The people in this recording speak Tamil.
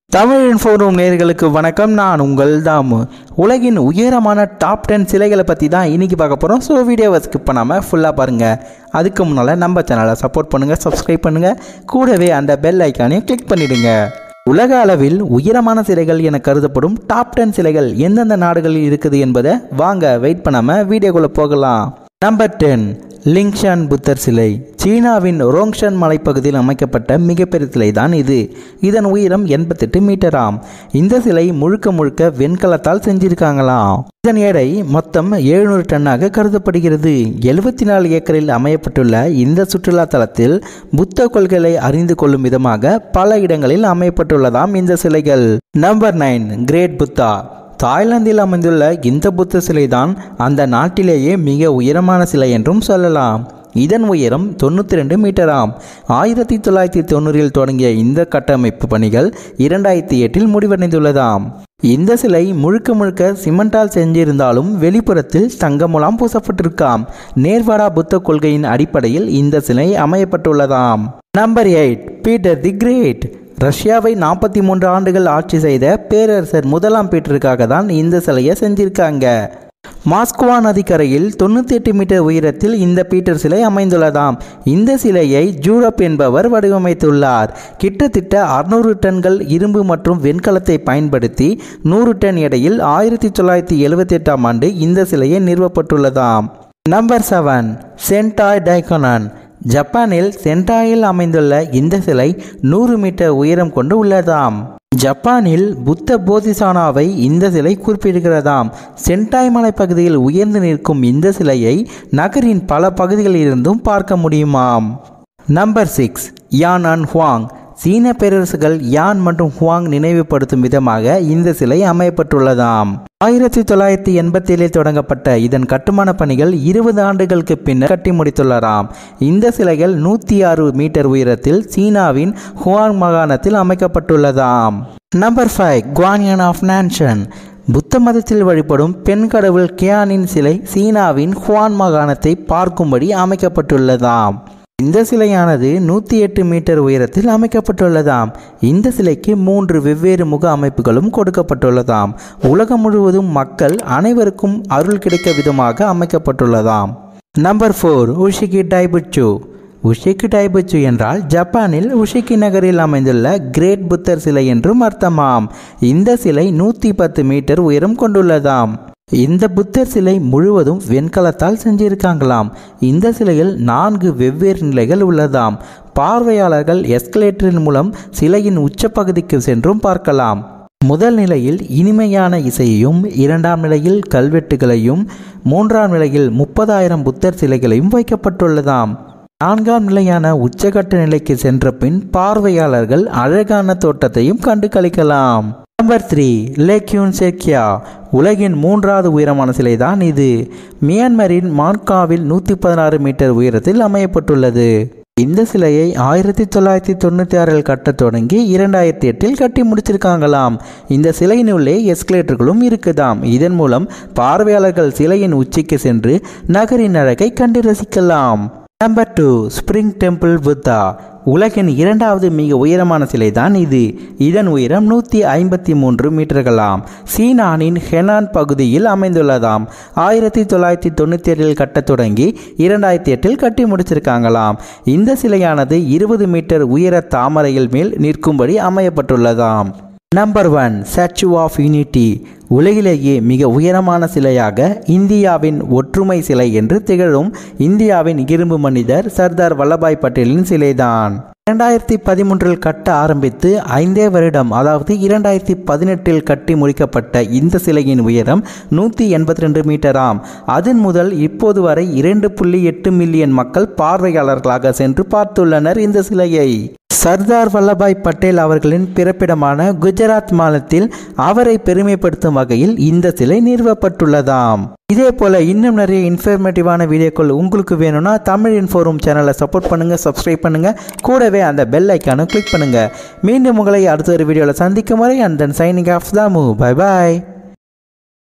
தமிழ் இன்ஃபோரூம் நேர்களுக்கு வணக்கம் நான் உங்கள் தாமு உலகின் உயரமான டாப் டென் சிலைகளை பற்றி தான் இன்னைக்கு பார்க்க போகிறோம் ஸோ வீடியோவை ஸ்கிப் பண்ணாமல் ஃபுல்லாக பாருங்கள் அதுக்கு முன்னால் நம்ம சேனலை சப்போர்ட் பண்ணுங்கள் சப்ஸ்கிரைப் பண்ணுங்கள் கூடவே அந்த பெல் ஐக்கானையும் கிளிக் பண்ணிடுங்க உலக அளவில் உயரமான சிலைகள் என கருதப்படும் டாப் டென் சிலைகள் எந்தெந்த நாடுகளில் இருக்குது என்பதை வாங்க வெயிட் பண்ணாமல் வீடியோக்குள்ளே போகலாம் நம்பர் டென் லிங்ஷான் புத்தர் சிலை சீனாவின் ரோங்ஷன் மலைப்பகுதியில் அமைக்கப்பட்ட மிகப்பெரிய சிலை தான் இது இதன் உயரம் எண்பத்தெட்டு மீட்டராம் இந்த சிலை முழுக்க முழுக்க வெண்கலத்தால் செஞ்சிருக்காங்களாம் இதன் எடை மொத்தம் எழுநூறு டன்னாக கருதப்படுகிறது எழுபத்தி நாலு ஏக்கரில் அமையப்பட்டுள்ள இந்த சுற்றுலா தலத்தில் புத்த கொள்கைகளை அறிந்து கொள்ளும் விதமாக பல இடங்களில் அமையப்பட்டுள்ளதாம் இந்த சிலைகள் நம்பர் நைன் கிரேட் புத்தா தாய்லாந்தில் அமைந்துள்ள இந்த புத்த சிலைதான் அந்த நாட்டிலேயே மிக உயரமான சிலை என்றும் சொல்லலாம் இதன் உயரம் தொண்ணூற்றி ரெண்டு மீட்டராம் ஆயிரத்தி தொள்ளாயிரத்தி தொண்ணூறில் தொடங்கிய இந்த கட்டமைப்பு பணிகள் இரண்டாயிரத்தி எட்டில் முடிவடைந்துள்ளதாம் இந்த சிலை முழுக்க முழுக்க சிமெண்டால் செஞ்சிருந்தாலும் வெளிப்புறத்தில் தங்கமுலாம் பூசப்பட்டிருக்காம் நேர்வாடா புத்த கொள்கையின் அடிப்படையில் இந்த சிலை அமையப்பட்டுள்ளதாம் number eight Peter the Great ரஷ்யாவை நாற்பத்தி மூன்று ஆண்டுகள் ஆட்சி செய்த பேரரசர் முதலாம் பீட்டருக்காக தான் இந்த சிலையை செஞ்சிருக்காங்க மாஸ்குவா நதிக்கரையில் தொண்ணூற்றி எட்டு மீட்டர் உயரத்தில் இந்த பீட்டர் சிலை அமைந்துள்ளதாம் இந்த சிலையை ஜூரப் என்பவர் வடிவமைத்துள்ளார் கிட்டத்தட்ட அறுநூறு டன்கள் இரும்பு மற்றும் வெண்கலத்தை பயன்படுத்தி நூறு டன் எடையில் ஆயிரத்தி தொள்ளாயிரத்தி எழுபத்தி எட்டாம் ஆண்டு இந்த சிலையை நிறுவப்பட்டுள்ளதாம் நம்பர் செவன் சென்டாய் டைகோனான் ஜப்பானில் சென்டாயில் அமைந்துள்ள இந்த சிலை நூறு மீட்டர் உயரம் கொண்டு உள்ளதாம் ஜப்பானில் புத்த போதிசானாவை இந்த சிலை குறிப்பிடுகிறதாம் சென்டாய் மலைப்பகுதியில் உயர்ந்து நிற்கும் இந்த சிலையை நகரின் பல பகுதிகளிலிருந்தும் பார்க்க முடியுமாம் number six Yan and Huang சீன பேரரசுகள் யான் மற்றும் ஹுவாங் நினைவுபடுத்தும் விதமாக இந்த சிலை அமையப்பட்டுள்ளதாம் ஆயிரத்தி தொள்ளாயிரத்தி எண்பத்தி ஏழில் தொடங்கப்பட்ட இதன் கட்டுமான பணிகள் இருபது ஆண்டுகளுக்கு பின்னர் கட்டி முடித்துள்ளதாம் இந்த சிலைகள் நூற்றி ஆறு மீட்டர் உயரத்தில் சீனாவின் ஹுவாங் மாகாணத்தில் அமைக்கப்பட்டுள்ளதாம் number five Guanyin of Nanshan புத்த மதத்தில் வழிபடும் பெண் கடவுள் கியானின் சிலை சீனாவின் ஹுவான் மாகாணத்தை பார்க்கும்படி அமைக்கப்பட்டுள்ளதாம் இந்த சிலையானது நூற்றி எட்டு மீட்டர் உயரத்தில் அமைக்கப்பட்டுள்ளதாம் இந்த சிலைக்கு மூன்று வெவ்வேறு முக அமைப்புகளும் கொடுக்கப்பட்டுள்ளதாம் உலகம் முழுவதும் மக்கள் அனைவருக்கும் அருள் கிடைக்க விதமாக அமைக்கப்பட்டுள்ளதாம் நம்பர் ஃபோர் உஷிகி டைபுச்சு உஷிகி டைபுச்சு என்றால் ஜப்பானில் உஷிகி நகரில் அமைந்துள்ள கிரேட் புத்தர் சிலை என்றும் அர்த்தமாம் இந்த சிலை நூற்றி பத்து மீட்டர் உயரம் கொண்டுள்ளதாம் இந்த புத்தர் சிலை முழுவதும் வெண்கலத்தால் செஞ்சிருக்காங்களாம் இந்த சிலையில் நான்கு வெவ்வேறு நிலைகள் உள்ளதாம் பார்வையாளர்கள் எஸ்கலேட்டரின் மூலம் சிலையின் உச்சப்பகுதிக்கு சென்றும் பார்க்கலாம் முதல் நிலையில் இனிமையான இசையையும் இரண்டாம் நிலையில் கல்வெட்டுகளையும் மூன்றாம் நிலையில் முப்பதாயிரம் புத்தர் சிலைகளையும் வைக்கப்பட்டுள்ளதாம் நான்காம் நிலையான உச்சகட்ட நிலைக்கு சென்ற பின் பார்வையாளர்கள் அழகான தோட்டத்தையும் கண்டு கழிக்கலாம் நம்பர் த்ரீ லேக்யூன் செக்கியா உலகின் மூன்றாவது உயரமான சிலை தான் இது மியான்மரின் மான்காவில் நூற்றி பதினாறு மீட்டர் உயரத்தில் அமையப்பட்டுள்ளது இந்த சிலையை ஆயிரத்தி தொள்ளாயிரத்தி தொண்ணூற்றி ஆறில் கட்டத் தொடங்கி இரண்டாயிரத்தி எட்டில் கட்டி முடிச்சிருக்காங்களாம் இந்த சிலையின் உள்ளே எஸ்கலேட்டர்களும் இருக்குதாம் இதன் மூலம் பார்வையாளர்கள் சிலையின் உச்சிக்கு சென்று நகரின் அழகை கண்டு ரசிக்கலாம் number two Spring Temple Buddha உலகின் இரண்டாவது மிக உயரமான சிலை தான் இது இதன் உயரம் நூற்றி ஐம்பத்தி மூன்று மீட்டர்களாம் சீனானின் ஹெனான் பகுதியில் அமைந்துள்ளதாம் ஆயிரத்தி தொள்ளாயிரத்தி தொண்ணூற்றி ஏழில் கட்டத் தொடங்கி இரண்டாயிரத்தி எட்டில் கட்டி முடிச்சிருக்காங்களாம் இந்த சிலையானது இருபது மீட்டர் உயர தாமரையில் மேல் நிற்கும்படி அமையப்பட்டுள்ளதாம் number one Statue of Unity உலகிலேயே மிக உயரமான சிலையாக இந்தியாவின் ஒற்றுமை சிலை என்று திகழும் இந்தியாவின் இரும்பு மனிதர் சர்தார் வல்லபாய் பட்டேலின் சிலைதான் இரண்டாயிரத்தி பதிமூன்றில் கட்ட ஆரம்பித்து ஐந்தே வருடம் அதாவது இரண்டாயிரத்தி பதினெட்டில் கட்டி முடிக்கப்பட்ட இந்த சிலையின் உயரம் நூற்றி எண்பத்தி ரெண்டு மீட்டராம் அதன் முதல் இப்போது வரை இரண்டு புள்ளி எட்டு மில்லியன் மக்கள் பார்வையாளர்களாக சென்று பார்த்துள்ளனர் இந்த சிலையை சர்தார் வல்லபாய் பட்டேல் அவர்களின் பிறப்பிடமான குஜராத் மாநிலத்தில் அவரை பெருமைப்படுத்தும் வகையில் இந்த சிலை நிறுவப்பட்டுள்ளதாம் இதே போல இன்னும் நிறைய இன்ஃபர்மேட்டிவான வீடியோக்கள் உங்களுக்கு வேணும்னா தமிழ் இன்ஃபோரூம் சேனலை சப்போர்ட் பண்ணுங்க சப்ஸ்கிரைப் பண்ணுங்க கூடவே அந்த பெல் ஐக்கானும் கிளிக் பண்ணுங்க மீண்டும் உங்களை அடுத்த ஒரு வீடியோவில் சந்திக்கும் வரை and then signing off Thamu bye bye